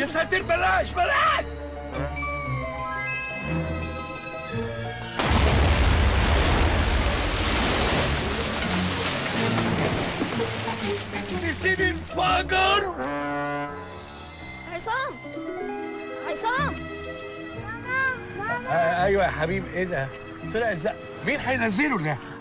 يا ساتر بلاش بلاش نسيت انفجر عصام عصام آه ايوه يا حبيبي ايه ده طلع الزق مين هينزله ده